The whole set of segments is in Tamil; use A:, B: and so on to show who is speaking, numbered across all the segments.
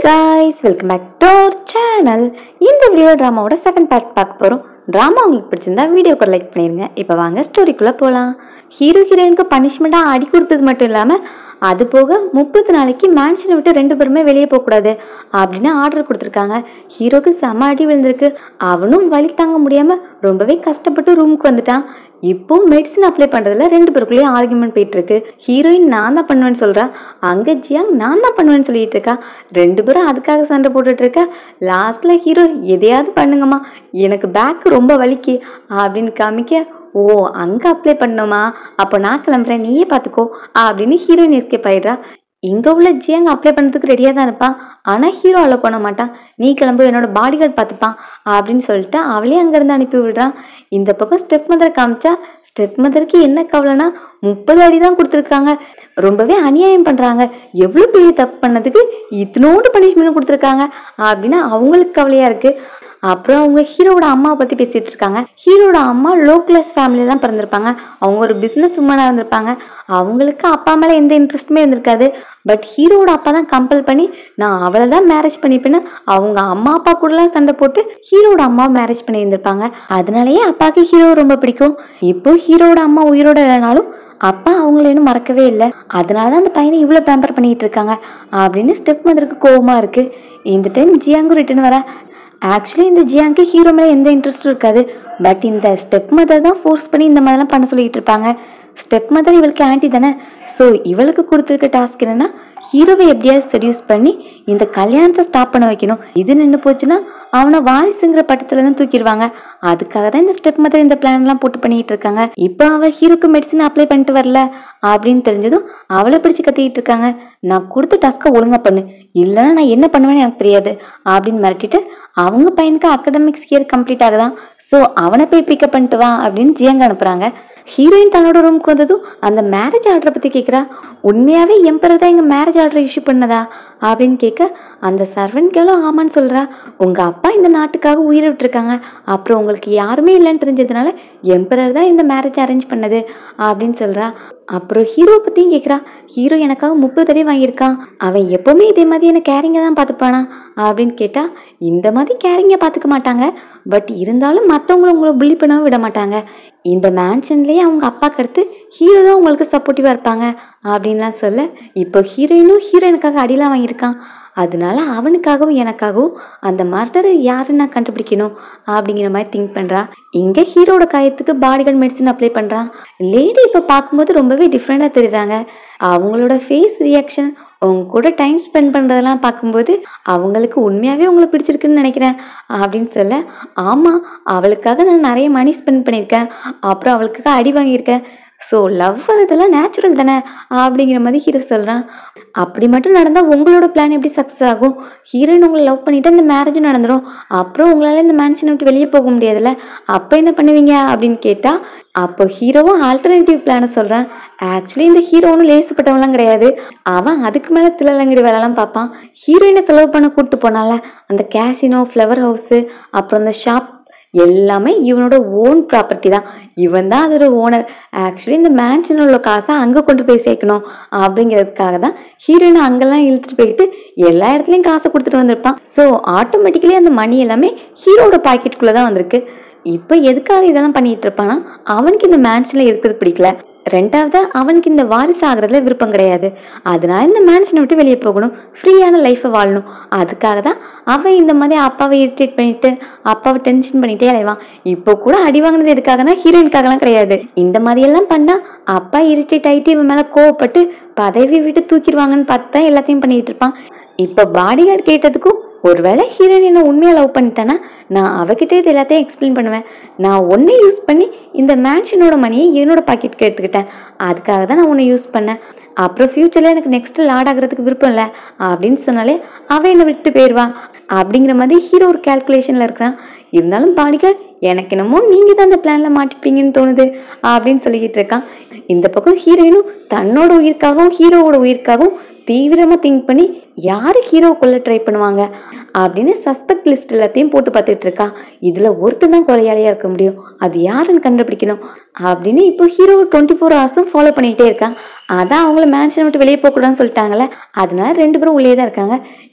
A: guys welcome back to our channel இந்த வீடியோ ட்ராமாவோட செகண்ட் பார்ட் பார்க்க போகிறோம் ட்ராமா உங்களுக்கு பிடிச்சிருந்தா வீடியோக்கு லைக் பண்ணிடுங்க இப்போ வாங்க ஸ்டோரிக்குள்ளே போகலாம் ஹீரோ ஹீரோயினுக்கு பனிஷ்மெண்ட்டாக அடி கொடுத்தது மட்டும் இல்லாமல் அது போக முப்பது நாளைக்கு மேன்ஷனை விட்டு ரெண்டு பேருமே வெளியே போகக்கூடாது அப்படின்னு ஆர்டர் கொடுத்துருக்காங்க ஹீரோக்கு செம அடி விழுந்திருக்கு அவனும் வலி தாங்க முடியாமல் ரொம்பவே கஷ்டப்பட்டு ரூமுக்கு வந்துட்டான் இப்போ மெடிசன் அப்ளை பண்ணுறதுல ரெண்டு பேருக்குள்ளேயும் ஆர்குமெண்ட் போயிட்டு இருக்கு ஹீரோயின் நான் தான் பண்ணுவேன்னு சொல்கிறா அங்கே ஜியாங் நான் தான் பண்ணுவேன்னு சொல்லிட்டு இருக்கா ரெண்டு பேரும் அதுக்காக சண்டை போட்டுட்டு இருக்கா லாஸ்ட்ல ஹீரோ எதையாவது பண்ணுங்கம்மா எனக்கு பேக் ரொம்ப வலிக்கு அப்படின்னு காமிக்க ஓ அங்கே அப்ளை பண்ணணுமா அப்போ நான் கிளம்புறேன் நீயே பார்த்துக்கோ அப்படின்னு ஹீரோயின் எஸ்கேப் ஆயிடுறா இங்கே உள்ள ஜியாங் அப்ளை பண்ணுறதுக்கு ரெடியாக தான் இருப்பான் ஆனால் ஹீரோ அலோ பண்ண மாட்டான் நீ கிளம்பு என்னோட பாடி கார்டு பார்த்துப்பான் அப்படின்னு சொல்லிட்டு அவளே அங்கேருந்து அனுப்பி விடுறான் இந்த பக்கம் ஸ்டெப் மதர் காமிச்சா ஸ்டெப் மதருக்கு என்ன கவலைனா முப்பது அடி தான் கொடுத்துருக்காங்க ரொம்பவே அநியாயம் பண்ணுறாங்க எவ்வளோ பெரிய தப்பு பண்ணதுக்கு இத்தனோண்டு பனிஷ்மெண்ட் கொடுத்துருக்காங்க அப்படின்னு அவங்களுக்கு கவலையாக இருக்குது அப்புறம் அவங்க ஹீரோட அம்மாவை பற்றி பேசிகிட்டு இருக்காங்க ஹீரோட அம்மா லோ கிளாஸ் ஃபேமிலியில் தான் பிறந்திருப்பாங்க அவங்க ஒரு பிஸ்னஸ் உமனாக இருந்திருப்பாங்க அவங்களுக்கு அப்பா மேலே எந்த இன்ட்ரெஸ்ட்டுமே இருந்திருக்காது பட் ஹீரோட அப்பா தான் கம்பல் பண்ணி நான் அவளை தான் மேரேஜ் பண்ணிப்பேன்னு அவங்க அம்மா அப்பா கூடலாம் சண்டை போட்டு ஹீரோட அம்மாவை மேரேஜ் பண்ணி இருந்திருப்பாங்க அதனாலயே அப்பாவுக்கு ஹீரோ ரொம்ப பிடிக்கும் இப்போ ஹீரோட அம்மா உயிரோட இல்லைனாலும் அப்பா அவங்கள இன்னும் மறக்கவே இல்லை அதனால தான் அந்த பையனை இவ்வளோ பேம்பர் பண்ணிட்டு இருக்காங்க அப்படின்னு ஸ்டெப் மதருக்கு கோவமாக இருக்குது இந்த டைம் ஜியாங்கும் ரிட்டன் வர ஆக்சுவலி இந்த ஜியாங்க்கு ஹீரோ மேலே எந்த இன்ட்ரெஸ்ட்டும் இருக்காது பட் இந்த ஸ்டெப் மதர் தான் ஃபோர்ஸ் பண்ணி இந்த மாதிரிலாம் பண்ண சொல்லிட்டு இருப்பாங்க ஸ்டெப் மதர் இவளுக்கு ஆன்ட்டி தானே ஸோ இவளுக்கு கொடுத்துருக்க டாஸ்க் என்னன்னா ஹீரோவை எப்படியாவது செடியூஸ் பண்ணி இந்த கல்யாணத்தை ஸ்டாப் பண்ண வைக்கணும் இது நின்று போச்சுன்னா அவனை வாரிசுங்கிற பட்டத்துல இருந்து தூக்கிடுவாங்க அதுக்காக தான் இந்த ஸ்டெப் மதர் இந்த பிளான்லாம் போட்டு பண்ணிட்டு இருக்காங்க இப்போ அவ ஹீரோக்கு மெடிசன் அப்ளை பண்ணிட்டு வரல அப்படின்னு தெரிஞ்சதும் அவளை பிடிச்சு கத்திக்கிட்டு இருக்காங்க நான் கொடுத்த டாஸ்க்கை ஒழுங்கா பண்ணு இல்லைன்னா நான் என்ன பண்ணுவேன்னு எனக்கு தெரியாது அப்படின்னு மிரட்டிட்டு அவங்க பையனுக்கு அகடமிக்ஸ் இயர் கம்ப்ளீட் ஆகுதான் ஸோ அவனை போய் பிக்கப் பண்ணிட்டு வா அப்படின்னு ஜியங்க அனுப்புறாங்க ஹீரோயின் தன்னோட ரூமுக்கு வந்ததும் அந்த மேரேஜ் ஆர்டரை பற்றி கேட்குறா உண்மையாகவே எம்பரர் தான் எங்கள் மேரேஜ் ஆர்டரை இஷ்யூ பண்ணதா அப்படின்னு கேட்க அந்த சர்வெண்ட் கேளும் ஆமான்னு சொல்கிறா உங்கள் அப்பா இந்த நாட்டுக்காக உயிரை விட்டுருக்காங்க அப்புறம் உங்களுக்கு யாருமே இல்லைன்னு தெரிஞ்சதுனால எம்பரர் தான் இந்த மேரேஜ் அரேஞ்ச் பண்ணது அப்படின்னு சொல்கிறா அப்புறம் ஹீரோ பற்றியும் கேட்குறா ஹீரோ எனக்காக முப்பது தடவை வாங்கியிருக்கான் அவன் எப்போவுமே இதே மாதிரி என்ன கேரிங்காக தான் பார்த்துப்பானா அப்படின்னு கேட்டால் இந்த மாதிரி கேரிங்காக பார்த்துக்க மாட்டாங்க பட் இருந்தாலும் மற்றவங்கள உங்களை புள்ளி பண்ணவும் விட மாட்டாங்க இந்த மேன்ஷன்லேயே அவங்க அப்பாக்கு அடுத்து ஹீரோ தான் உங்களுக்கு சப்போர்ட்டிவாக இருப்பாங்க அப்படின்லாம் சொல்ல இப்போ ஹீரோயினும் ஹீரோயினுக்காக அடிலாம் வாங்கியிருக்கான் அதனால அவனுக்காகவும் எனக்காகவும் அந்த மர்டரை யாருன்னு நான் கண்டுபிடிக்கணும் அப்படிங்கிற மாதிரி திங்க் பண்ணுறா இங்கே ஹீரோட காயத்துக்கு பாடிகார்ட் மெடிசன் அப்ளை பண்ணுறான் லேடி இப்போ பார்க்கும்போது ரொம்பவே டிஃப்ரெண்ட்டாக தெரியுறாங்க அவங்களோட ஃபேஸ் ரியாக்ஷன் உங்க கூட டைம் ஸ்பெண்ட் பண்ணுறதெல்லாம் பார்க்கும்போது அவங்களுக்கு உண்மையாகவே உங்களை பிடிச்சிருக்குன்னு நினைக்கிறேன் அப்படின்னு சொல்ல ஆமாம் அவளுக்காக நான் நிறைய மணி ஸ்பெண்ட் பண்ணியிருக்கேன் அப்புறம் அவளுக்காக அடி வாங்கியிருக்கேன் ஸோ லவ் வரதெல்லாம் நேச்சுரல் தானே அப்படிங்கிற மாதிரி ஹீரோ சொல்கிறான் அப்படி மட்டும் நடந்தால் உங்களோட பிளான் எப்படி சக்ஸஸ் ஆகும் ஹீரோயின் உங்களை லவ் பண்ணிட்டு இந்த மேரேஜும் நடந்துடும் அப்புறம் உங்களால் இந்த மேன்ஷனை விட்டு வெளியே போக முடியாதுல்ல அப்போ என்ன பண்ணுவீங்க அப்படின்னு கேட்டால் அப்போ ஹீரோவும் ஆல்டர்னேட்டிவ் பிளானை சொல்கிறான் ஆக்சுவலி இந்த ஹீரோ ஒன்றும் லேசுப்பட்டவன்லாம் கிடையாது அவன் அதுக்கு மேலே தில்லலங்கடி வேலைலாம் பார்ப்பான் ஹீரோயினை செலவு பண்ண கூப்பிட்டு போனால அந்த கேசினோ ஃப்ளவர் ஹவுஸு அப்புறம் அந்த ஷாப் எல்லாமே இவனோட ஓன் ப்ராப்பர்ட்டி தான் இவன் தான் அதோட ஓனர் ஆக்சுவலி இந்த மேன்ஷன் உள்ள காசை அங்கே கொண்டு போய் சேர்க்கணும் அப்படிங்கிறதுக்காக தான் ஹீரோயினை அங்கெல்லாம் இழுத்துட்டு போயிட்டு எல்லா இடத்துலையும் காசை கொடுத்துட்டு வந்திருப்பான் ஸோ ஆட்டோமேட்டிக்கலி அந்த மணி எல்லாமே ஹீரோட பாக்கெட்டுக்குள்ளே தான் வந்திருக்கு இப்போ எதுக்காக இதெல்லாம் பண்ணிட்டு இருப்பானா அவனுக்கு இந்த மேன்ஷனில் இருக்கிறது பிடிக்கல ரெண்டாவது அவனுக்கு இந்த வாரிசு ஆகிறதுல விருப்பம் கிடையாது அதனால இந்த மேன்ஷனை விட்டு வெளியே போகணும் ஃப்ரீயான லைஃப்பை வாழணும் அதுக்காக தான் அவன் இந்த மாதிரி அப்பாவை இரிட்டேட் பண்ணிட்டு அப்பாவை டென்ஷன் பண்ணிட்டே அலைவான் இப்போ கூட அடி வாங்கினது எதுக்காகனா ஹீரோயினுக்காகலாம் கிடையாது இந்த மாதிரியெல்லாம் பண்ணால் அப்பா இரிட்டேட் ஆகிட்டு இவன் மேலே கோவப்பட்டு பதவி விட்டு தூக்கிடுவாங்கன்னு பார்த்து தான் எல்லாத்தையும் பண்ணிட்டு இருப்பான் இப்போ பாடி கார்டு கேட்டதுக்கும் ஒருவேளை ஹீரோயின் என்ன உண்மையாக லவ் பண்ணிட்டேன்னா நான் அவகிட்ட இது எல்லாத்தையும் எக்ஸ்பிளைன் பண்ணுவேன் நான் ஒன்றை யூஸ் பண்ணி இந்த மேன்ஷனோட மணியை என்னோட பாக்கெட்டுக்கு எடுத்துக்கிட்டேன் அதுக்காக தான் நான் உன்னை யூஸ் பண்ணேன் அப்புறம் ஃப்யூச்சரில் எனக்கு நெக்ஸ்ட் லாட் ஆகிறதுக்கு விருப்பம் இல்லை அப்படின்னு சொன்னாலே அவன் என்னை விட்டு போயிடுவா அப்படிங்கிற மாதிரி ஹீரோ ஒரு கேல்குலேஷனில் இருக்கிறான் இருந்தாலும் பாடிகார்ட் எனக்கு என்னமோ நீங்கள் தான் அந்த பிளானில் மாட்டிப்பீங்கன்னு தோணுது அப்படின்னு சொல்லிக்கிட்டு இருக்கான் இந்த பக்கம் ஹீரோயினும் தன்னோட உயிருக்காகவும் ஹீரோவோட உயிருக்காகவும் தீவிரமாக திங்க் பண்ணி யார் ஹீரோ கொல்ல ட்ரை பண்ணுவாங்க அப்படின்னு சஸ்பெக்ட் லிஸ்ட் எல்லாத்தையும் போட்டு பார்த்துட்டு இருக்கா இதில் ஒருத்தன் தான் கொலையாளியாக இருக்க முடியும் அது யாருன்னு கண்டுபிடிக்கணும் அப்படின்னு இப்போ ஹீரோ டுவெண்ட்டி ஃபோர் ஹவர்ஸும் ஃபாலோ பண்ணிகிட்டே இருக்கான் அதான் அவங்கள மேன்ஷனை விட்டு வெளியே போகக்கூடாதுன்னு சொல்லிட்டாங்கல்ல அதனால ரெண்டு பேரும் உள்ளே தான் இருக்காங்க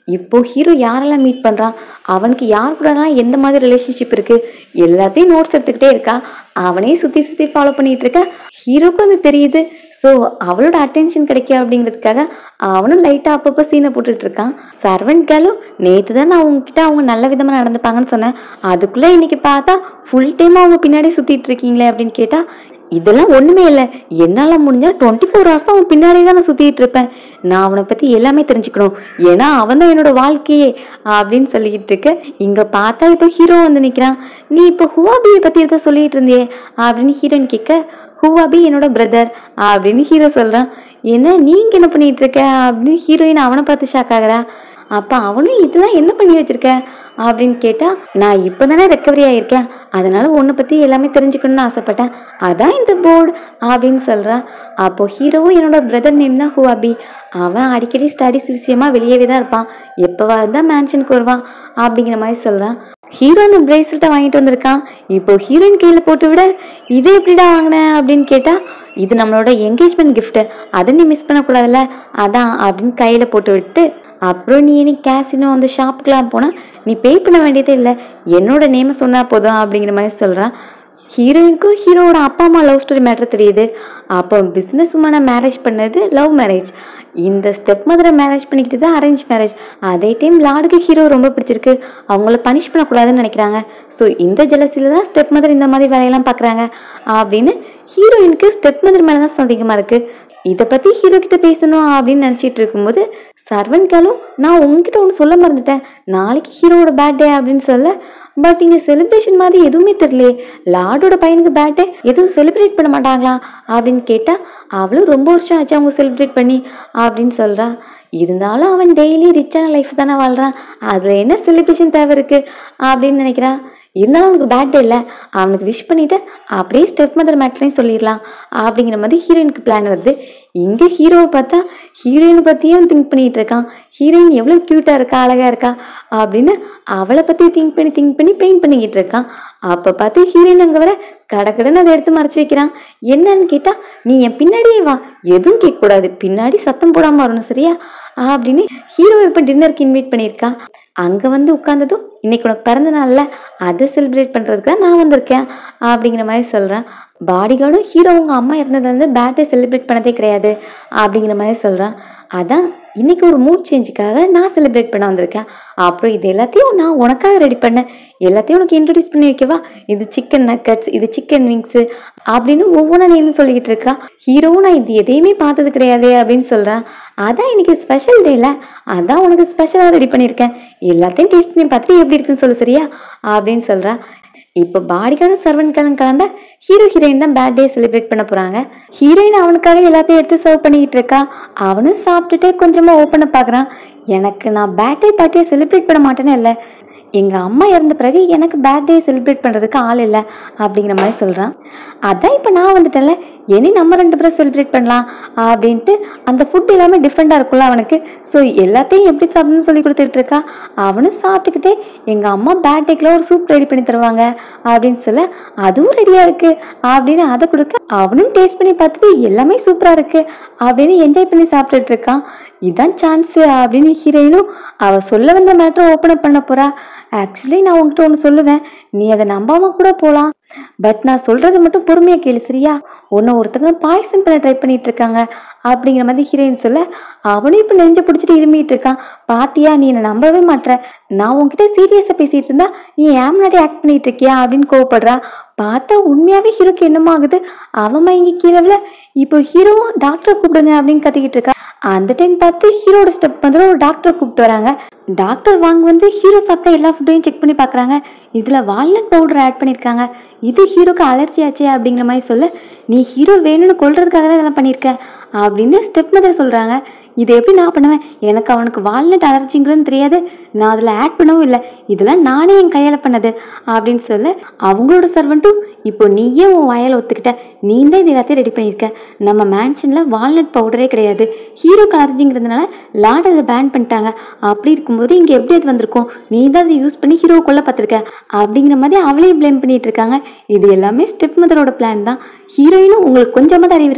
A: இப்போ ஹீரோ யாரெல்லாம் மீட் பண்ணுறான் அவனுக்கு யார் கூடலாம் எந்த மாதிரி ரிலேஷன்ஷிப் இருக்குது எல்லாத்தையும் நோட்ஸ் எடுத்துக்கிட்டே இருக்கா அவனே சுற்றி சுற்றி ஃபாலோ பண்ணிட்டு இருக்க ஹீரோக்கும் அது தெரியுது ஸோ அவளோட அட்டென்ஷன் கிடைக்க அப்படிங்கிறதுக்காக அவனும் லைட்டாக அப்பப்போ சீனை போட்டுட்டு இருக்கான் சர்வெண்ட் கேலும் நேற்று தான் நான் உங்ககிட்ட அவங்க நல்ல விதமாக நடந்துப்பாங்கன்னு சொன்னேன் அதுக்குள்ளே இன்னைக்கு பார்த்தா ஃபுல் டைம் அவங்க பின்னாடி சுற்றிட்டு இருக்கீங்களே அப்படின்னு கேட்டால் இதெல்லாம் ஒன்றுமே இல்லை என்னால் முடிஞ்சால் டுவெண்ட்டி ஃபோர் ஹவர்ஸ் அவன் பின்னாடி தான் நான் சுற்றிட்டு இருப்பேன் நான் அவனை பற்றி எல்லாமே தெரிஞ்சுக்கணும் ஏன்னா அவன் தான் என்னோட வாழ்க்கையே அப்படின்னு சொல்லிக்கிட்டு இருக்க இங்கே பார்த்தா இப்போ ஹீரோ வந்து நிற்கிறான் நீ இப்போ ஹுவாபியை பற்றி எதோ சொல்லிட்டு இருந்தியே அப்படின்னு ஹீரோயின் கேட்க ஹுவாபி என்னோட பிரதர் அப்படின்னு ஹீரோ சொல்கிறான் என்ன நீங்க என்ன பண்ணிட்டு இருக்க அப்படின்னு ஹீரோயின் அவனை பார்த்து ஷாக் ஆகுறா அப்போ அவனும் இதெல்லாம் என்ன பண்ணி வச்சிருக்க அப்படின்னு கேட்டால் நான் இப்போ தானே ரெக்கவரி ஆகியிருக்கேன் அதனால உன்னை பற்றி எல்லாமே தெரிஞ்சுக்கணும்னு ஆசைப்பட்டேன் அதான் இந்த போர்டு அப்படின்னு சொல்கிறான் அப்போ ஹீரோவும் என்னோட பிரதர் நேம் தான் ஹுவாபி அவன் அடிக்கடி ஸ்டடீஸ் விஷயமா வெளியவே தான் இருப்பான் எப்போவாது தான் மேன்ஷனுக்கு வருவான் அப்படிங்கிற மாதிரி சொல்கிறான் ஹீரோ அந்த பிரேஸ்லெட்டை வாங்கிட்டு வந்திருக்கான் இப்போ ஹீரோயின் கையில் போட்டு விட இது எப்படிடா வாங்கினேன் அப்படின்னு கேட்டால் இது நம்மளோட என்கேஜ்மெண்ட் கிஃப்ட்டு அதை நீ மிஸ் பண்ணக்கூடாதுல்ல அதான் அப்படின்னு கையில் போட்டு விட்டு அப்புறம் நீ இனி கேசினோ அந்த ஷாப்புக்கெலாம் போனால் நீ பே பண்ண வேண்டியதே இல்லை என்னோட நேமை சொன்னால் போதும் அப்படிங்கிற மாதிரி சொல்கிறான் ஹீரோயினுக்கும் ஹீரோவோட அப்பா அம்மா லவ் ஸ்டோரி மேட்டர் தெரியுது அப்போ பிஸ்னஸ் உமனை மேரேஜ் பண்ணது லவ் மேரேஜ் இந்த ஸ்டெப் மதரை மேரேஜ் பண்ணிக்கிட்டு தான் அரேஞ்ச் மேரேஜ் அதே டைம் லாடுக்கு ஹீரோ ரொம்ப பிடிச்சிருக்கு அவங்கள பனிஷ் பண்ணக்கூடாதுன்னு நினைக்கிறாங்க ஸோ இந்த ஜலசியில் தான் ஸ்டெப் மதர் இந்த மாதிரி வேலையெல்லாம் பார்க்குறாங்க அப்படின்னு ஹீரோயினுக்கு ஸ்டெப் மதர் மேலே தான் சந்தேகமாக இருக்குது இதை பற்றி ஹீரோ கிட்ட பேசணும் அப்படின்னு நினச்சிட்டு இருக்கும்போது சர்வன்களும் நான் உங்ககிட்ட ஒன்று சொல்ல மறந்துட்டேன் நாளைக்கு ஹீரோவோட பர்த்டே அப்படின்னு சொல்ல பட் இங்கே செலிப்ரேஷன் மாதிரி எதுவுமே தெரியலையே லார்டோட பையனுக்கு பர்த்டே எதுவும் செலிப்ரேட் பண்ண மாட்டாங்களா அப்படின்னு கேட்டால் அவளும் ரொம்ப வருஷம் ஆச்சு அவங்க செலிப்ரேட் பண்ணி அப்படின்னு சொல்கிறா இருந்தாலும் அவன் டெய்லி ரிச்சான லைஃப் தானே வாழ்கிறான் அதில் என்ன செலிப்ரேஷன் தேவை இருக்குது அப்படின்னு நினைக்கிறா இருந்தாலும் அவனுக்கு பர்த்டே இல்லை அவனுக்கு விஷ் பண்ணிவிட்டு அப்படியே ஸ்டெப் மதர் மேட்ரையும் சொல்லிடலாம் அப்படிங்கிற மாதிரி ஹீரோயினுக்கு பிளான் வருது இங்கே ஹீரோவை பார்த்தா ஹீரோயினை பற்றியும் திங்க் பண்ணிகிட்டு இருக்கான் ஹீரோயின் எவ்வளோ க்யூட்டாக இருக்கா அழகாக இருக்கா அப்படின்னு அவளை பற்றி திங்க் பண்ணி திங்க் பண்ணி பெயிண்ட் பண்ணிக்கிட்டு இருக்கான் அப்போ பார்த்து ஹீரோயின் அங்கே வர கடக்கடன்னு அதை எடுத்து மறைச்சு வைக்கிறான் என்னன்னு கேட்டால் நீ என் பின்னாடியே வா எதுவும் கேட்கக்கூடாது பின்னாடி சத்தம் போடாமல் வரணும் சரியா அப்படின்னு ஹீரோ இப்போ டின்னருக்கு இன்வைட் பண்ணியிருக்கான் அங்கே வந்து உட்காந்ததும் இன்னைக்கு உனக்கு பிறந்த நாள்ல அதை செலிப்ரேட் பண்ணுறதுக்கு தான் நான் வந்திருக்கேன் அப்படிங்கிற மாதிரி சொல்கிறேன் பாடிகார்டும் ஹீரோ உங்கள் அம்மா இறந்ததுலேருந்து பேர்த்டே செலிப்ரேட் பண்ணதே கிடையாது அப்படிங்கிற மாதிரி சொல்கிறான் அதான் இன்னைக்கு ஒரு மூட் சேஞ்சுக்காக நான் செலிப்ரேட் பண்ண வந்திருக்கேன் அப்புறம் இது எல்லாத்தையும் நான் உனக்காக ரெடி பண்ணேன் எல்லாத்தையும் உனக்கு இன்ட்ரடியூஸ் பண்ணி வைக்கவா இது சிக்கன் நக்கட்ஸ் இது சிக்கன் விங்ஸு அப்படின்னு ஒவ்வொன்றா நேர்ந்து சொல்லிக்கிட்டு இருக்கா ஹீரோவும் நான் இது எதையுமே பார்த்தது கிடையாது அப்படின்னு சொல்கிறான் அதான் இன்னைக்கு ஸ்பெஷல் டேல அதான் உனக்கு ஸ்பெஷலாக ரெடி பண்ணியிருக்கேன் எல்லாத்தையும் டேஸ்ட் பண்ணி பார்த்துட்டு எப்படி இருக்குன்னு சொல்லு சரியா அப்படின்னு சொல்கிறா இப்போ பாடிக்காரும் சர்வன்காரும் கலந்த ஹீரோ ஹீரோயின் தான் பர்த்டே செலிப்ரேட் பண்ண போகிறாங்க ஹீரோயின் அவனுக்காக எல்லாத்தையும் எடுத்து சர்வ் பண்ணிக்கிட்டு இருக்கா அவனும் சாப்பிட்டுட்டே கொஞ்சமாக ஓப்பனை பார்க்குறான் எனக்கு நான் பர்த்டே பார்ட்டியை செலிப்ரேட் பண்ண மாட்டேன்னு இல்லை எங்கள் அம்மா இறந்த பிறகு எனக்கு பர்த்டே செலிப்ரேட் பண்ணுறதுக்கு ஆள் இல்லை அப்படிங்கிற மாதிரி சொல்கிறான் அதான் இப்போ நான் வந்துட்டேன்ல இனி நம்ம ரெண்டு பேரும் செலிப்ரேட் பண்ணலாம் அப்படின்ட்டு அந்த ஃபுட் எல்லாமே டிஃப்ரெண்ட்டாக இருக்கும்ல அவனுக்கு ஸோ எல்லாத்தையும் எப்படி சாப்பிடணும்னு சொல்லி கொடுத்துட்டு இருக்கா அவனும் சாப்பிட்டுக்கிட்டே எங்கள் அம்மா பர்த்டேக்குள்ள ஒரு சூப் ரெடி பண்ணி தருவாங்க அப்படின்னு சொல்ல அதுவும் ரெடியாக இருக்குது அப்படின்னு அதை கொடுக்க அவனும் டேஸ்ட் பண்ணி பார்த்துட்டு எல்லாமே சூப்பராக இருக்குது அப்படின்னு என்ஜாய் பண்ணி சாப்பிட்டுட்டு இருக்கான் இதான் சான்ஸு அப்படின்னு ஹீரோயினும் அவள் சொல்ல வந்த மேட்டரை ஓப்பன் அப் பண்ண போகிறா ஆக்சுவலி நான் உன்கிட்ட ஒன்று சொல்லுவேன் நீ அதை நம்பாம கூட போகலாம் பட் நான் சொல்றது மட்டும் பொறுமையாக கேளு சரியா உன்னை ஒருத்தங்க பாய்சன் பண்ண ட்ரை பண்ணிட்டு இருக்காங்க அப்படிங்கிற மாதிரி ஹீரோயின் சொல்ல அவனும் இப்போ நெஞ்ச பிடிச்சிட்டு இருமிட்டு இருக்கான் பாத்தியா நீ என்னை நம்பவே மாட்ற நான் உன்கிட்ட சீரியஸாக பேசிட்டு இருந்தா நீ ஏன் முன்னாடி ஆக்ட் பண்ணிட்டு இருக்கியா அப்படின்னு கோவப்படுறா பார்த்தா உண்மையாவே ஹீரோக்கு என்னமோ ஆகுது அவன் மயங்கி கீழே இப்போ ஹீரோவும் டாக்டரை கூப்பிடுங்க அப்படின்னு கத்திக்கிட்டு இருக்கா அந்த டைம் பார்த்து ஹீரோட ஸ்டெப் வந்து ஒரு டாக்டரை கூப்பிட்டு வராங்க டாக்டர் வாங்க வந்து ஹீரோ சாப்பிட்ட எல்லா ஃபுட்டையும் செக் பண்ணி பார்க்குறாங்க இதில் வால்நட் பவுடர் ஆட் பண்ணியிருக்காங்க இது ஹீரோக்கு அலர்ஜி ஆச்சே அப்படிங்கிற மாதிரி சொல்ல நீ ஹீரோ வேணும்னு கொல்றதுக்காக தான் இதெல்லாம் பண்ணியிருக்க அப்படின்னு ஸ்டெப் மதர் சொல்கிறாங்க இது எப்படி நான் பண்ணுவேன் எனக்கு அவனுக்கு வால்நட் அலர்ஜிங்கிறது தெரியாது நான் அதில் ஆட் பண்ணவும் இல்லை இதெல்லாம் நானே என் கையால் பண்ணது அப்படின்னு சொல்ல அவங்களோட சர்வெண்ட்டும் இப்போ நீயே உன் வயலை ஒத்துக்கிட்ட நீ தான் இது எல்லாத்தையும் ரெடி பண்ணியிருக்க நம்ம மேன்ஷனில் வால்நட் பவுடரே கிடையாது ஹீரோக்கு அலர்ஜிங்கிறதுனால லாட் அதை பேன் பண்ணிட்டாங்க அப்படி இருக்கும்போது இங்கே எப்படி அது வந்திருக்கும் நீ தான் அதை யூஸ் பண்ணி ஹீரோ கொல்ல பார்த்துருக்க அப்படிங்கிற மாதிரி அவளையும் ப்ளேம் பண்ணிட்டு இருக்காங்க இது எல்லாமே ஸ்டெப் மதரோட பிளான் தான் ஹீரோயினும் உங்களுக்கு கொஞ்சமாக தான் அறிவு இருக்கா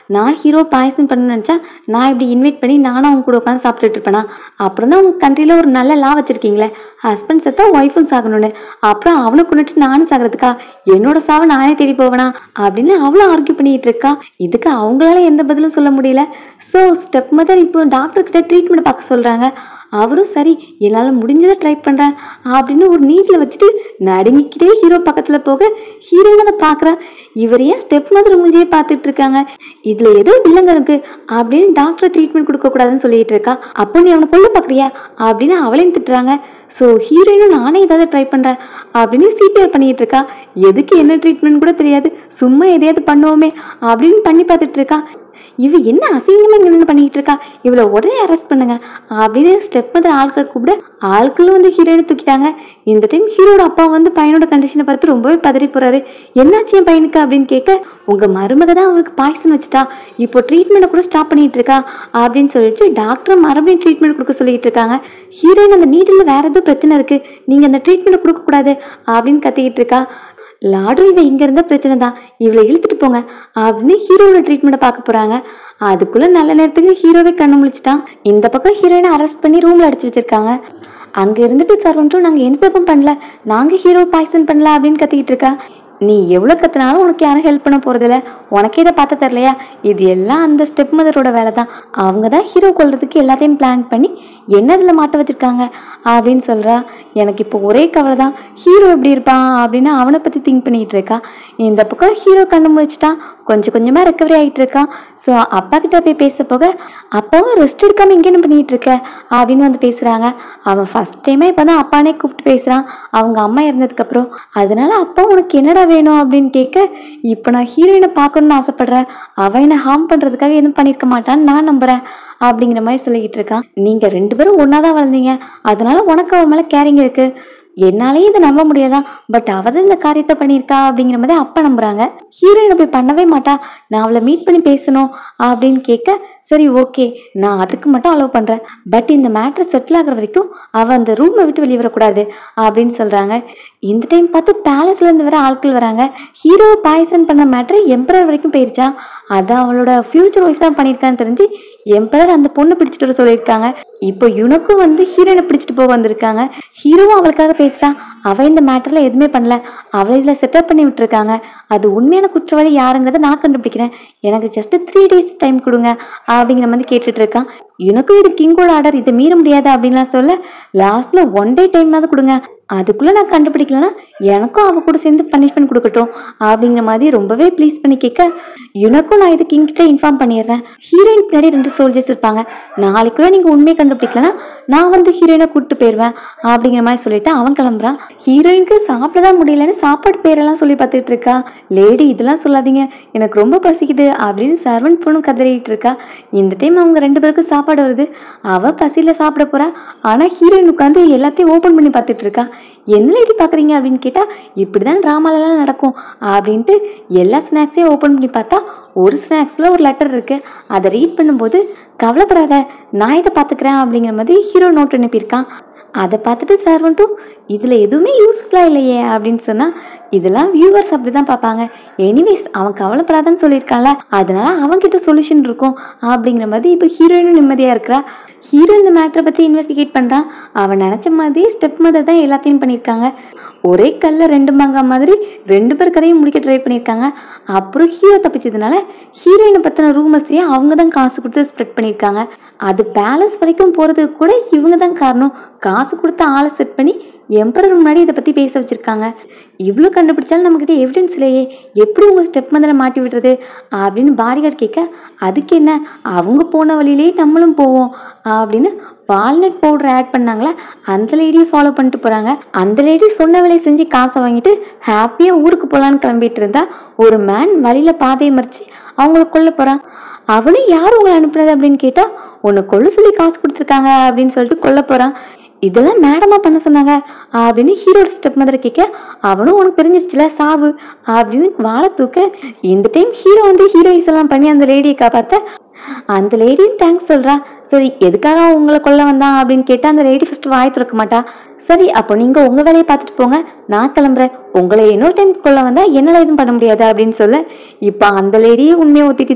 A: நான் ஹீரோ பாயசம் பண்ணணும்னு நினச்சா நான் இப்படி இன்வைட் பண்ணி நானும் அவங்க கூட உட்காந்து சாப்பிட்டுட்டு இருப்பேனா அப்புறம் தான் உங்கள் கண்ட்ரியில் ஒரு நல்ல லா வச்சுருக்கீங்களே ஹஸ்பண்ட் செத்தா ஒய்ஃபும் சாகணும்னு அப்புறம் அவனை கொண்டுட்டு நானும் சாகிறதுக்கா என்னோட சாவை நானே தேடி போவேனா அப்படின்னு அவ்வளோ ஆர்கியூ பண்ணிட்டு இருக்கா இதுக்கு அவங்களால எந்த பதிலும் சொல்ல முடியல ஸோ ஸ்டெப் மதர் இப்போ டாக்டர் கிட்ட ட்ரீட்மெண்ட் பார்க்க சொல்கிறாங்க அவரும் சரி என்னால் முடிஞ்சதை ட்ரை பண்ணுறேன் அப்படின்னு ஒரு நீட்டில் வச்சுட்டு நடுங்கிக்கிட்டே ஹீரோ பக்கத்தில் போக ஹீரோயின் அதை பார்க்குறா இவர் ஏன் ஸ்டெப் மதர் மூஞ்சியே பார்த்துட்டு இருக்காங்க இதில் ஏதோ வில்லங்க இருக்கு அப்படின்னு டாக்டர் ட்ரீட்மெண்ட் கொடுக்கக்கூடாதுன்னு சொல்லிட்டு இருக்கா அப்போ நீ அவனை கொல்ல பார்க்குறியா அப்படின்னு அவளையும் திட்டுறாங்க ஸோ ஹீரோயினும் நானே ஏதாவது ட்ரை பண்ணுறேன் அப்படின்னு சிபிஆர் பண்ணிட்டு இருக்கா எதுக்கு என்ன ட்ரீட்மெண்ட் கூட தெரியாது சும்மா எதையாவது பண்ணுவோமே அப்படின்னு பண்ணி பார்த்துட்டு இருக்கா இவ என்ன அசிங்கமா நின்று பண்ணிட்டு இருக்கா இவளை உடனே அரெஸ்ட் பண்ணுங்க அப்படின்னு ஸ்டெப் மதர் ஆட்கள் கூப்பிட ஆட்களும் வந்து ஹீரோயினை தூக்கிட்டாங்க இந்த டைம் ஹீரோட அப்பா வந்து பையனோட கண்டிஷனை பார்த்து ரொம்பவே பதறி போறாரு என்னாச்சு என் பையனுக்கு அப்படின்னு கேட்க உங்க மருமக தான் அவருக்கு பாய்சன் வச்சுட்டா இப்போ ட்ரீட்மெண்ட்டை கூட ஸ்டாப் பண்ணிட்டு இருக்கா அப்படின்னு சொல்லிட்டு டாக்டர் மறுபடியும் ட்ரீட்மெண்ட் கொடுக்க சொல்லிட்டு இருக்காங்க ஹீரோயின் அந்த நீட்டில் வேற ஏதோ பிரச்சனை இருக்கு நீங்க அந்த ட்ரீட்மெண்ட் கொடுக்க கூடாது அப்படின்னு கத்திக்கிட்டு இருக்கா லாடு இவன் இங்க இருந்த பிரச்சனை தான் இவளை இழுத்துட்டு போங்க அப்படின்னு ஹீரோவோட ட்ரீட்மெண்ட்டை பார்க்க போறாங்க அதுக்குள்ள நல்ல நேரத்துக்கு ஹீரோவே கண்ணு முழிச்சிட்டான் இந்த பக்கம் ஹீரோயினை அரெஸ்ட் பண்ணி ரூம்ல அடைச்சு வச்சிருக்காங்க அங்க இருந்துட்டு சர்வன்ட்டும் நாங்க எந்த தப்பும் பண்ணல நாங்க ஹீரோ பாய்சன் பண்ணல அப்படின்னு கத்திக்கிட்டு இருக்கா நீ எவ்வளோ கத்துனாலும் உனக்கு யாரும் ஹெல்ப் பண்ண போறதில்ல உனக்கே இதை பார்த்து தரலையா இது எல்லாம் அந்த ஸ்டெப் மதரோட வேலை தான் அவங்க தான் ஹீரோ கொல்றதுக்கு எல்லாத்தையும் பிளான் பண்ணி என்ன இதில் மாட்ட வச்சிருக்காங்க அப்படின்னு சொல்றா எனக்கு இப்போ ஒரே கவலை தான் ஹீரோ எப்படி இருப்பான் அப்படின்னு அவனை பற்றி திங்க் பண்ணிட்டு இருக்கா இந்த பக்கம் ஹீரோ கண்ணு முழிச்சிட்டான் கொஞ்சம் கொஞ்சமாக ரெக்கவரி ஆகிட்டு இருக்கான் ஸோ அப்பா கிட்ட போய் பேச போக அப்பாவும் ரெஸ்ட் எடுக்காம இங்கே என்ன பண்ணிட்டு இருக்க அப்படின்னு வந்து பேசுறாங்க அவன் ஃபர்ஸ்ட் டைமே இப்போ தான் அப்பானே கூப்பிட்டு பேசுறான் அவங்க அம்மா இறந்ததுக்கப்புறம் அதனால அப்பா உனக்கு என்னடா வேணும் அப்படின்னு கேட்க இப்போ நான் ஹீரோயினை பார்க்கணும்னு ஆசைப்படுறேன் அவன் என்னை ஹார்ம் பண்ணுறதுக்காக எதுவும் பண்ணியிருக்க மாட்டான்னு நான் நம்புறேன் அப்படிங்கிற மாதிரி சொல்லிக்கிட்டு இருக்கான் நீங்க ரெண்டு பேரும் ஒன்றா தான் வளர்ந்தீங்க அதனால உனக்கு அவன் மேலே கேரிங் இருக்கு என்னாலேயே இதை நம்ப முடியாதா பட் அவ தான் இந்த காரியத்தை பண்ணியிருக்கா அப்படிங்கிற மாதிரி அப்பா நம்புறாங்க ஹீரோயின் அப்படி பண்ணவே மாட்டா நான் அவளை மீட் பண்ணி பேசணும் அப்படின்னு கேட்க சரி ஓகே நான் அதுக்கு மட்டும் அலோவ் பண்றேன் பட் இந்த மேட்ரு செட்டில் ஆகுற வரைக்கும் அவ அந்த ரூமை விட்டு வெளியே வரக்கூடாது அப்படின்னு சொல்றாங்க இந்த டைம் பார்த்து பேலஸ்ல இருந்து வர ஆட்கள் வராங்க ஹீரோ பாய்சன் பண்ண மேட்ரு எம்பரர் வரைக்கும் போயிருச்சா அதான் அவளோட ஃபியூச்சர் ஒய்ஃப் தான் பண்ணியிருக்கான்னு தெரிஞ்சு எம்பரர் அந்த பொண்ணை பிடிச்சிட்டு வர சொல்லியிருக்காங்க இப்போ யுனக்கும் வந்து ஹீரோயினை பிடிச்சிட்டு போக வந்திருக்காங்க ஹீரோவும் அவளுக்காக பேசுறான் அவ இந்த மேட்டர்ல எதுவுமே பண்ணல அவளை இதுல செட்டப் பண்ணி விட்டுருக்காங்க அது உண்மையான குற்றவாளி யாருங்கிறத நான் கண்டுபிடிக்கிறேன் எனக்கு ஜஸ்ட் த்ரீ டேஸ் டைம் கொடுங்க அப்படிங்கிற மாதிரி கேட்டுட்டு இருக்கான் எனக்கும் இது கிங்கோட ஆர்டர் இதை மீற முடியாது அப்படின்லாம் சொல்ல லாஸ்ட்ல ஒன் டே டைமாவது கொடுங்க அதுக்குள்ள நான் கண்டுபிடிக்கலனா எனக்கும் அவ கூட சேர்ந்து பனிஷ்மெண்ட் கொடுக்கட்டும் அப்படிங்கிற மாதிரி ரொம்பவே ப்ளீஸ் பண்ணி கேட்க எனக்கும் நான் இது கிங் கிட்ட இன்ஃபார்ம் பண்ணிடுறேன் ஹீரோயின் பின்னாடி ரெண்டு சோல்ஜர்ஸ் இருப்பாங்க நாளைக்குள்ள நீங்க உண்மையை கண்டுபிடிக்கலனா நான் வந்து ஹீரோயினை கூப்பிட்டு போயிடுவேன் அப்படிங்கிற மாதிரி சொல்லிட்டு அவன் கிளம்புறான் ஹீரோயினுக்கு சாப்பிட தான் முடியலன்னு சாப்பாடு பேரெல்லாம் சொல்லி பார்த்துட்டு இருக்கா லேடி இதெல்லாம் சொல்லாதீங்க எனக்கு ரொம்ப பசிக்குது அப்படின்னு சர்வன்ட் பொண்ணும் கதறிட்டு இருக்கா இந்த டைம் அவங்க ரெண்டு பேருக்கும் சாப்பாடு வருது அவ பசியில சாப்பிட போறா ஆனா ஹீரோயின் உட்காந்து எல்லாத்தையும் ஓபன் பண்ணி பார்த்துட்டு இருக்கா என்ன லேடி பார்க்குறீங்க அப்படின்னு கேட்டால் இப்படி தான் ட்ராமாலலாம் நடக்கும் அப்படின்ட்டு எல்லா ஸ்நாக்ஸையும் ஓப்பன் பண்ணி பார்த்தா ஒரு ஸ்நாக்ஸில் ஒரு லெட்டர் இருக்குது அதை ரீட் பண்ணும்போது கவலைப்படாத நான் இதை பார்த்துக்கிறேன் அப்படிங்கிற மாதிரி ஹீரோ நோட் அனுப்பியிருக்கான் அதை பார்த்துட்டு சர்வன்ட்டும் இதில் எதுவுமே யூஸ்ஃபுல்லாக இல்லையே அப்படின்னு சொன்னால் இதெல்லாம் வியூவர்ஸ் அப்படி தான் பார்ப்பாங்க எனிவேஸ் அவன் கவலைப்படாதான்னு சொல்லியிருக்கான்ல அதனால அவன்கிட்ட சொல்யூஷன் இருக்கும் அப்படிங்கிற மாதிரி இப்போ ஹீரோயினும் நிம்மதியாக இருக்கிறா ஹீரோ இந்த மேட்டரை பற்றி இன்வெஸ்டிகேட் பண்ணுறான் அவன் நினச்ச மாதிரி ஸ்டெப் மதர் தான் எல்லாத்தையும் பண்ணியிருக்காங்க ஒரே கல்ல ரெண்டு மாங்காய் மாதிரி ரெண்டு பேர் கதையும் முடிக்க ட்ரை பண்ணியிருக்காங்க அப்புறம் ஹீரோ தப்பிச்சதுனால ஹீரோயினை பற்றின ரூமர்ஸையும் அவங்க தான் காசு கொடுத்து ஸ்ப்ரெட் பண்ணியிருக்காங்க அது பேலஸ் வரைக்கும் போகிறதுக்கு கூட இவங்க தான் காரணம் காசு கொடுத்து ஆளை செட் பண்ணி எம்பரர் முன்னாடி இதை பற்றி பேச வச்சுருக்காங்க இவ்வளோ கண்டுபிடிச்சாலும் நம்மக்கிட்ட எவிடன்ஸ் இல்லையே எப்படி உங்கள் ஸ்டெப் மதரை மாட்டி விடுறது அப்படின்னு பாடிகார்டு கேட்க அதுக்கு என்ன அவங்க போன வழியிலேயே நம்மளும் போவோம் அப்படின்னு வால்நட் பவுடர் ஆட் பண்ணாங்களா அந்த லேடியை ஃபாலோ பண்ணிட்டு போகிறாங்க அந்த லேடி சொன்ன வேலையை செஞ்சு காசை வாங்கிட்டு ஹாப்பியாக ஊருக்கு போகலான்னு கிளம்பிட்டு இருந்தா ஒரு மேன் வழியில் பாதையை மறித்து அவங்கள கொல்ல போகிறான் அவனும் யார் உங்களை அனுப்புனது அப்படின்னு கேட்டால் உன்னை கொல்ல சொல்லி காசு கொடுத்துருக்காங்க அப்படின்னு சொல்லிட்டு கொல்ல போகிறான் இதெல்லாம் மேடமா பண்ண சொன்னாங்க அப்படின்னு ஹீரோட ஸ்டெப் மதரை கேட்க அவனும் உனக்கு தெரிஞ்சிருச்சுல சாவு அப்படின்னு வாழை தூக்க இந்த டைம் ஹீரோ வந்து ஹீரோயிஸ் எல்லாம் பண்ணி அந்த லேடியை காப்பாத்த அந்த லேடியும் தேங்க்ஸ் சொல்றா சரி எதுக்காக அவன் உங்களை கொல்ல வந்தான் அப்படின்னு கேட்டா அந்த லேடி ஃபர்ஸ்ட் வாய் திறக்க மாட்டா சரி அப்போ நீங்க உங்க வேலையை பார்த்துட்டு போங்க நான் கிளம்புறேன் உங்களை இன்னொரு டைம் கொல்ல வந்தா என்னால எதுவும் பண்ண முடியாது அப்படின்னு சொல்ல இப்போ அந்த லேடியே உண்மையை ஒத்துக்கிச்சு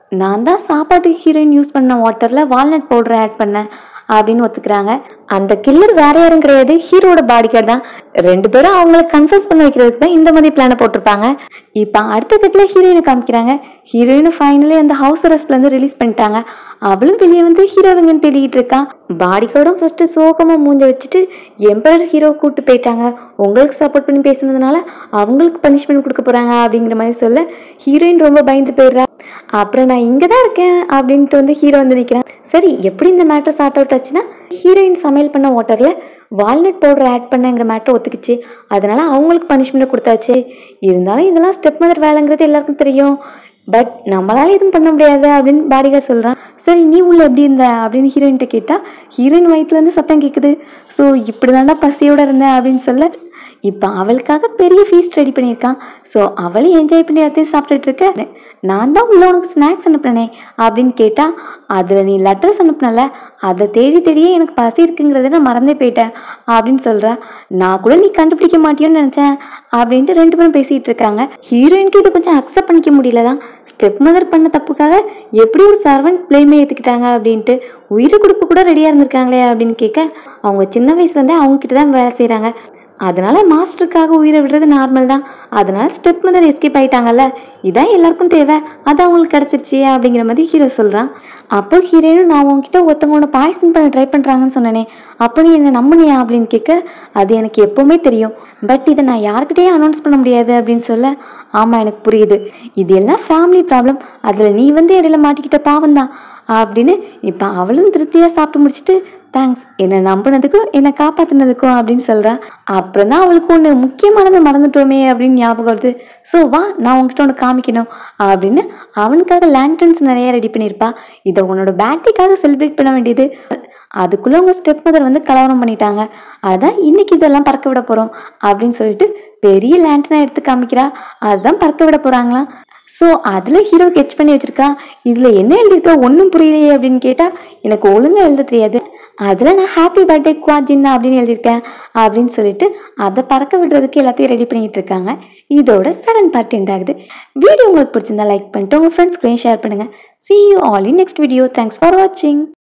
A: நான் தான் சாப்பாட்டுக்கு ஹீரோயின் யூஸ் பண்ண வாட்டரில் வால்நட் பவுடர் ஆட் பண்ணேன் அப்படின்னு ஒத்துக்கிறாங்க அந்த கில்லர் வேற யாரும் கிடையாது ஹீரோட பாடிகார்டு தான் ரெண்டு பேரும் அவங்கள கன்ஃபர்ஸ் பண்ண வைக்கிறதுக்கு தான் இந்த மாதிரி பிளானை போட்டிருப்பாங்க இப்போ அடுத்த கட்டில் ஹீரோயினை காமிக்கிறாங்க ஹீரோயினை ஃபைனலி அந்த ஹவுஸ் அரெஸ்ட்லேருந்து ரிலீஸ் பண்ணிட்டாங்க அவளும் வெளியே வந்து ஹீரோவிங்கன்னு தேடிட்டு இருக்கான் பாடிகார்டும் ஃபர்ஸ்ட் சோகமாக மூஞ்ச வச்சுட்டு எம்பரர் ஹீரோ கூட்டு போயிட்டாங்க உங்களுக்கு சப்போர்ட் பண்ணி பேசுனதுனால அவங்களுக்கு பனிஷ்மெண்ட் கொடுக்க போறாங்க அப்படிங்கிற மாதிரி சொல்ல ஹீரோயின் ரொம்ப பயந்து போயிடுறா அப்புறம் நான் இங்கே தான் இருக்கேன் அப்படின்ட்டு வந்து ஹீரோ வந்து நிற்கிறேன் சரி எப்படி இந்த மேட்டர் சார்ட் அவுட் ஆச்சுன்னா ஹீரோயின் சமையல் பண்ண வாட்டரில் வால்நட் பவுடர் ஆட் பண்ணங்கிற மேட்டர் ஒத்துக்குச்சு அதனால அவங்களுக்கு பனிஷ்மெண்ட் கொடுத்தாச்சு இருந்தாலும் இதெல்லாம் ஸ்டெப் மதர் வேலைங்கிறது எல்லாருக்கும் தெரியும் பட் நம்மளால எதுவும் பண்ண முடியாது அப்படின்னு பாடிகார் சொல்கிறான் சரி நீ உள்ள எப்படி இருந்த அப்படின்னு ஹீரோயின்கிட்ட கேட்டால் ஹீரோயின் வயிற்றுலேருந்து சத்தம் கேட்குது ஸோ இப்படி தாண்டா பசியோட இருந்தேன் அப்படின்னு சொல்ல இப்போ அவளுக்காக பெரிய ஃபீஸ்ட் ரெடி பண்ணியிருக்கான் ஸோ அவளையும் என்ஜாய் பண்ணி எல்லாத்தையும் சாப்பிட்டுட்டு இருக்க நான் தான் உள்ள உனக்கு ஸ்நாக்ஸ் அனுப்புனேனே அப்படின்னு கேட்டால் அதில் நீ லெட்டர்ஸ் அனுப்புனல அதை தேடி தேடியே எனக்கு பசி இருக்குங்கிறத நான் மறந்தே போயிட்டேன் அப்படின்னு சொல்கிறா நான் கூட நீ கண்டுபிடிக்க மாட்டியோன்னு நினச்சேன் அப்படின்ட்டு ரெண்டு பேரும் பேசிகிட்டு இருக்காங்க ஹீரோயினுக்கு இது கொஞ்சம் அக்செப்ட் பண்ணிக்க முடியல தான் ஸ்டெப் மதர் பண்ண தப்புக்காக எப்படி ஒரு சர்வன்ட் பிளேமே ஏற்றுக்கிட்டாங்க அப்படின்ட்டு உயிரை கொடுக்க கூட ரெடியாக இருந்திருக்காங்களே அப்படின்னு கேட்க அவங்க சின்ன வயசுலேருந்தே அவங்க கிட்ட தான் வேலை செய்கிறாங்க அதனால மாஸ்டருக்காக உயிரை விடுறது நார்மல் தான் அதனால ஸ்டெப் மதர் எஸ்கேப் ஆயிட்டாங்கல்ல இதான் எல்லாருக்கும் தேவை அது அவங்களுக்கு கிடச்சிருச்சு அப்படிங்கிற மாதிரி ஹீரோ சொல்கிறான் அப்போ ஹீரோயினும் நான் உங்ககிட்ட ஒருத்தவங்க ஒன்று பாய்சன் பண்ண ட்ரை பண்ணுறாங்கன்னு சொன்னேனே அப்போ நீ என்ன நம்புனியா அப்படின்னு கேட்க அது எனக்கு எப்போவுமே தெரியும் பட் இதை நான் யார்கிட்டயும் அனௌன்ஸ் பண்ண முடியாது அப்படின்னு சொல்ல ஆமாம் எனக்கு புரியுது இது எல்லாம் ஃபேமிலி ப்ராப்ளம் அதில் நீ வந்து இடையில மாட்டிக்கிட்ட பாவம் தான் அப்படின்னு இப்போ அவளும் திருப்தியாக சாப்பிட்டு முடிச்சுட்டு தேங்க்ஸ் என்னை நம்பினதுக்கும் என்னை காப்பாற்றினதுக்கும் அப்படின்னு சொல்கிறா அப்புறம் தான் அவளுக்கு ஒன்று முக்கியமானதை மறந்துட்டோமே அப்படின்னு ஞாபகம் வருது ஸோ வா நான் உங்ககிட்ட ஒன்று காமிக்கணும் அப்படின்னு அவனுக்காக லேண்டன்ஸ் நிறைய ரெடி பண்ணியிருப்பா இதை உன்னோட பேட்டரிக்காக செலிப்ரேட் பண்ண வேண்டியது அதுக்குள்ளே உங்கள் ஸ்டெப் மதர் வந்து கலவரம் பண்ணிட்டாங்க அதான் இன்னைக்கு இதெல்லாம் பறக்க விட போகிறோம் அப்படின்னு சொல்லிட்டு பெரிய லேண்டனை எடுத்து காமிக்கிறா அதுதான் பறக்க விட போகிறாங்களாம் ஸோ அதில் ஹீரோ கெச் பண்ணி வச்சிருக்கா இதில் என்ன எழுதியிருக்கா ஒன்றும் புரியலையே அப்படின்னு கேட்டால் எனக்கு ஒழுங்காக எழுத தெரியாது அதில் நான் ஹாப்பி பர்த்டே குவாஜின்னா அப்படின்னு எழுதியிருக்கேன் அப்படின்னு சொல்லிட்டு அதை பறக்க விடுறதுக்கு எல்லாத்தையும் ரெடி பண்ணிட்டு இருக்காங்க இதோட செகண்ட் பார்ட் எண்ட் ஆகுது வீடியோ உங்களுக்கு பிடிச்சிருந்தா லைக் பண்ணிட்டு உங்கள் ஃப்ரெண்ட்ஸ்க்கு ஷேர் பண்ணுங்கள் see you all in next video thanks for watching